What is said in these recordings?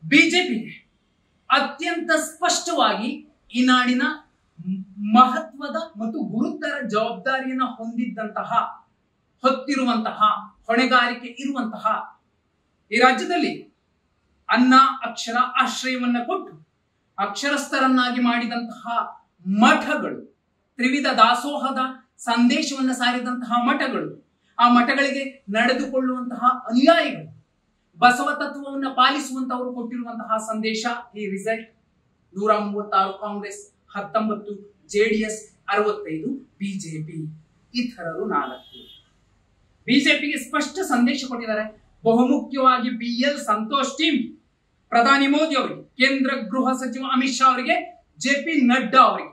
ಬಿಜೆಪಿಗೆ ಅತ್ಯಂತ ಸ್ಪಷ್ಟವಾಗಿ ಈ ನಾಡಿನ ಮ್- ಮಹತ್ವದ ಮತ್ತು ಗುರುತರ ಜವಾಬ್ದಾರಿಯನ್ನ ಹೊಂದಿದ್ದಂತಹ ಹೊತ್ತಿರುವಂತಹ ಹೊಣೆಗಾರಿಕೆ ಇರುವಂತಹ ಈ ರಾಜ್ಯದಲ್ಲಿ ಅನ್ನ ಅಕ್ಷರ ಆಶ್ರಯವನ್ನ ಕೊಟ್ಟು ಅಕ್ಷರಸ್ಥರನ್ನಾಗಿ ಮಾಡಿದಂತಹ ಮಠಗಳು ತ್ರಿವಿಧ ದಾಸೋಹದ ಸಂದೇಶವನ್ನು ಸಾರಿದಂತಹ ಮಠಗಳು ಆ ಮಠಗಳಿಗೆ ನಡೆದುಕೊಳ್ಳುವಂತಹ ಅನುಯಾಯಿಗಳು ಬಸವ ತತ್ವವನ್ನು ಪಾಲಿಸುವಂತವರು ಕೊಟ್ಟಿರುವಂತಹ ಸಂದೇಶ ಈ ರಿಸಲ್ಟ್ ನೂರ ಮೂವತ್ತಾರು ಕಾಂಗ್ರೆಸ್ ಹತ್ತೊಂಬತ್ತು ಜೆಡಿಎಸ್ ಅರವತ್ತೈದು ಬಿಜೆಪಿ ಇತರರು ನಾಲ್ಕು ಬಿಜೆಪಿಗೆ ಸ್ಪಷ್ಟ ಸಂದೇಶ ಕೊಟ್ಟಿದ್ದಾರೆ ಬಹುಮುಖ್ಯವಾಗಿ ಬಿ ಎಲ್ ಸಂತೋಷ್ ಟೀಮ್ ಪ್ರಧಾನಿ ಮೋದಿ ಅವರಿಗೆ ಕೇಂದ್ರ ಗೃಹ ಸಚಿವ ಅಮಿತ್ ಶಾ ಅವರಿಗೆ ಜೆ ಪಿ ನಡ್ಡಾ ಅವರಿಗೆ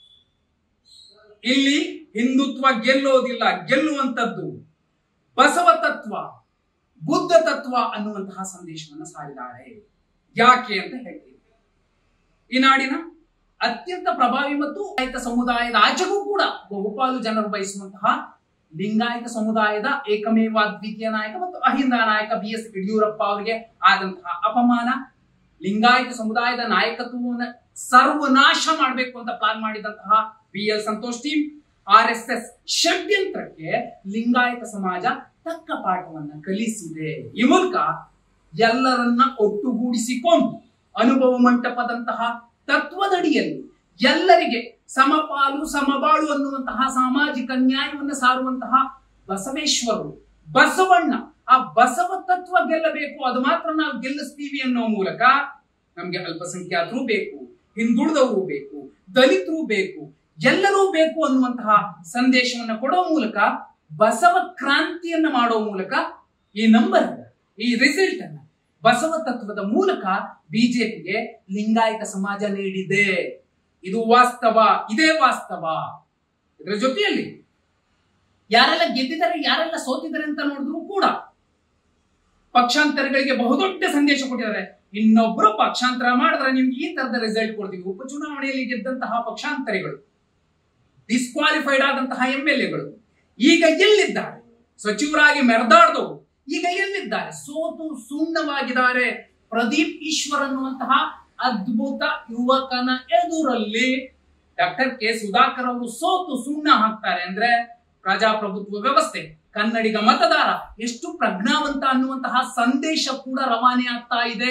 ಇಲ್ಲಿ ಹಿಂದುತ್ವ ಗೆಲ್ಲೋದಿಲ್ಲ ಗೆಲ್ಲುವಂತದ್ದು ಬಸವ ತತ್ವ ಬುದ್ಧ ತತ್ವ ಅನ್ನುವಂತಹ ಸಂದೇಶವನ್ನು ಸಾರಿದ್ದಾರೆ ಯಾಕೆ ಅಂತ ಹೇಳ್ತೀವಿ ಈ ನಾಡಿನ ಅತ್ಯಂತ ಪ್ರಭಾವಿ ಮತ್ತು ಲಿಂಗಾಯತ ಸಮುದಾಯದ ಆಚೆಗೂ ಕೂಡ ಬಹುಪಾಲು ಜನರು ಬಯಸುವಂತಹ ಲಿಂಗಾಯತ ಸಮುದಾಯದ ಏಕಮೇವ ದ್ವಿತೀಯ ನಾಯಕ ಮತ್ತು ಅಹಿಂದ ನಾಯಕ ಬಿ ಎಸ್ ಯಡಿಯೂರಪ್ಪ ಅವರಿಗೆ ಆದಂತಹ ಅಪಮಾನ ಲಿಂಗಾಯತ ಸಮುದಾಯದ ನಾಯಕತ್ವವನ್ನು ಸರ್ವನಾಶ ಮಾಡಬೇಕು ಅಂತ ಪ್ಲಾನ್ ಮಾಡಿದಂತಹ B L Santhosh team R S S ಷಡ್ಯಂತ್ರಕ್ಕೆ ಲಿಂಗಾಯತ ಸಮಾಜ ತಕ್ಕ ಪಾಠವನ್ನ ಕಲಿಸಿದೆ ಈ ಮೂಲಕ ಎಲ್ಲರನ್ನ ಒಟ್ಟುಗೂಡಿಸಿಕೊಂಡು ಅನುಭವ ಮಂಟಪದಂತಹ ತತ್ವದಡಿಯಲ್ಲಿ ಎಲ್ಲರಿಗೆ ಸಮಪಾಲು ಸಮಬಾಳು ಅನ್ನುವಂತಹ ಸಾಮಾಜಿಕ ನ್ಯಾಯವನ್ನು ಸಾರುವಂತಹ ಬಸವೇಶ್ವರರು ಬಸವಣ್ಣ ಆ ಬಸವ ತತ್ವ ಗೆಲ್ಲಬೇಕು ಅದು ಮಾತ್ರ ನಾವು ಗೆಲ್ಲಿಸ್ತೀವಿ ಅನ್ನೋ ಮೂಲಕ ನಮ್ಗೆ ಅಲ್ಪಸಂಖ್ಯಾತರು ಬೇಕು ಹಿಂದುಳಿದವರು ಬೇಕು ದಲಿತರು ಬೇಕು ಎಲ್ಲರೂ ಬೇಕು ಅನ್ನುವಂತಹ ಸಂದೇಶವನ್ನ ಕೊಡೋ ಮೂಲಕ ಬಸವ ಕ್ರಾಂತಿಯನ್ನ ಮಾಡೋ ಮೂಲಕ ಈ ನಂಬರ್ ಈ ರಿಸಲ್ಟ್ ಅನ್ನ ಬಸವ ತತ್ವದ ಮೂಲಕ ಬಿಜೆಪಿಗೆ ಲಿಂಗಾಯತ ಸಮಾಜ ನೀಡಿದೆ ಇದು ವಾಸ್ತವ ಇದೇ ವಾಸ್ತವ ಇದರ ಜೊತೆಯಲ್ಲಿ ಯಾರೆಲ್ಲ ಗೆದ್ದಿದ್ದಾರೆ ಯಾರೆಲ್ಲ ಸೋತಿದ್ದಾರೆ ಅಂತ ನೋಡಿದ್ರು ಕೂಡ ಪಕ್ಷಾಂತರಗಳಿಗೆ ಬಹುದೊಡ್ಡ ಸಂದೇಶ ಕೊಟ್ಟಿದ್ದಾರೆ ಇನ್ನೊಬ್ರು ಪಕ್ಷಾಂತರ ಮಾಡಿದ್ರೆ ನಿಮ್ಗೆ ಈ ತರದ ರಿಸಲ್ಟ್ ಕೊಡ್ತೀವಿ ಉಪಚುನಾವಣೆಯಲ್ಲಿ ಗೆದ್ದಂತಹ ಪಕ್ಷಾಂತರಿಗಳು ಡಿಸ್ಕ್ವಾಲಿಫೈಡ್ ಆದಂತಹ ಎಂ ಎಲ್ ಎಗಳು ಈಗ ಎಲ್ಲಿದ್ದಾರೆ ಸಚಿವರಾಗಿ ಮೆರೆದಾಡ್ದವು ಈಗ ಎಲ್ಲಿದ್ದಾರೆ ಸೋತು ಸುಣ್ಣವಾಗಿದ್ದಾರೆ ಪ್ರದೀಪ್ ಈಶ್ವರ್ ಅನ್ನುವಂತಹ ಅದ್ಭುತ ಯುವಕನ ಎದುರಲ್ಲಿ ಡಾಕ್ಟರ್ ಕೆ ಸುಧಾಕರ್ ಅವರು ಸೋತು ಸುಣ್ಣ ಹಾಕ್ತಾರೆ ಅಂದ್ರೆ ಪ್ರಜಾಪ್ರಭುತ್ವ ವ್ಯವಸ್ಥೆ ಕನ್ನಡಿಗ ಮತದಾರ ಎಷ್ಟು ಪ್ರಜ್ಞಾವಂತ ಅನ್ನುವಂತಹ ಸಂದೇಶ ಕೂಡ ರವಾನೆ ಆಗ್ತಾ ಇದೆ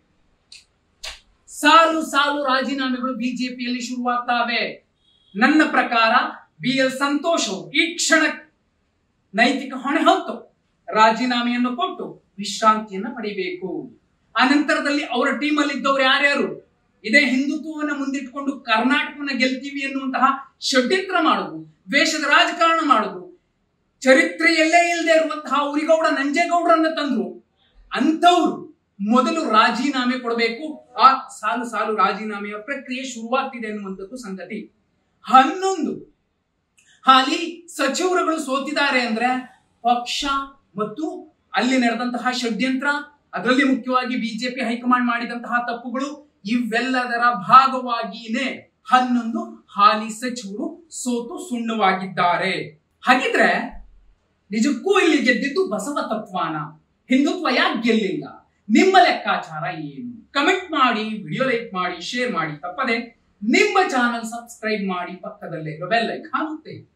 ಸಾಲು ಸಾಲು ರಾಜೀನಾಮೆಗಳು ಬಿಜೆಪಿಯಲ್ಲಿ ಶುರುವಾಗ್ತಾವೆ ನನ್ನ ಪ್ರಕಾರ ಬಿ ಎಲ್ ಸಂತೋಷ್ ಅವರು ಈ ಕ್ಷಣ ನೈತಿಕ ಹೊಣೆ ಹೊತ್ತು ರಾಜೀನಾಮೆಯನ್ನು ಕೊಟ್ಟು ವಿಶ್ರಾಂತಿಯನ್ನ ಪಡಿಬೇಕು ಅನಂತರದಲ್ಲಿ ಅವರ ಟೀಮ್ ಅಲ್ಲಿ ಇದ್ದವರು ಯಾರ್ಯಾರು ಇದೇ ಹಿಂದುತ್ವವನ್ನ ಮುಂದಿಟ್ಕೊಂಡು ಕರ್ನಾಟಕವನ್ನ ಗೆಲ್ತೀವಿ ಎನ್ನುವಂತಹ ಷಡ್ಯಂತ್ರ ಮಾಡುದು ದ್ವೇಷದ ರಾಜಕಾರಣ ಮಾಡುದು ಚರಿತ್ರೆಯಲ್ಲೇ ಇಲ್ಲದೆ ಇರುವಂತಹ ಉರಿಗೌಡ ನಂಜೇಗೌಡರನ್ನ ತಂದ್ರು ಅಂಥವ್ರು ಮೊದಲು ರಾಜೀನಾಮೆ ಕೊಡಬೇಕು ಆ ಸಾಲು ಸಾಲು ರಾಜೀನಾಮೆಯ ಪ್ರಕ್ರಿಯೆ ಶುರುವಾಗ್ತಿದೆ ಅನ್ನುವಂಥದ್ದು ಸಂಗತಿ ಹನ್ನೊಂದು ಹಾಲಿ ಸಚಿವರುಗಳು ಸೋತಿದ್ದಾರೆ ಅಂದ್ರೆ ಪಕ್ಷ ಮತ್ತು ಅಲ್ಲಿ ನಡೆದಂತಹ ಷಡ್ಯಂತ್ರ ಅದರಲ್ಲಿ ಮುಖ್ಯವಾಗಿ ಬಿಜೆಪಿ ಹೈಕಮಾಂಡ್ ಮಾಡಿದಂತಹ ತಪ್ಪುಗಳು ಇವೆಲ್ಲದರ ಭಾಗವಾಗಿನೇ ಹನ್ನೊಂದು ಹಾಲಿ ಸಚಿವರು ಸೋತು ಸುಣ್ಣವಾಗಿದ್ದಾರೆ ಹಾಗಿದ್ರೆ ನಿಜಕ್ಕೂ ಇಲ್ಲಿ ಗೆದ್ದಿದ್ದು ಬಸವ ತತ್ವಾನ ಹಿಂದುತ್ವ ಯಾಕೆ ಗೆಲ್ಲಿಲ್ಲ ನಿಮ್ಮ ಲೆಕ್ಕಾಚಾರ ಏನು ಕಮೆಂಟ್ ಮಾಡಿ ವಿಡಿಯೋ ಲೈಕ್ ಮಾಡಿ ಶೇರ್ ಮಾಡಿ ತಪ್ಪದೆ ನಿಮ್ಮ ಚಾನಲ್ ಸಬ್ಸ್ಕ್ರೈಬ್ ಮಾಡಿ ಪಕ್ಕದಲ್ಲೇ ಬೆಲ್ ಐಕಾನ್ ಒತ್ತಿ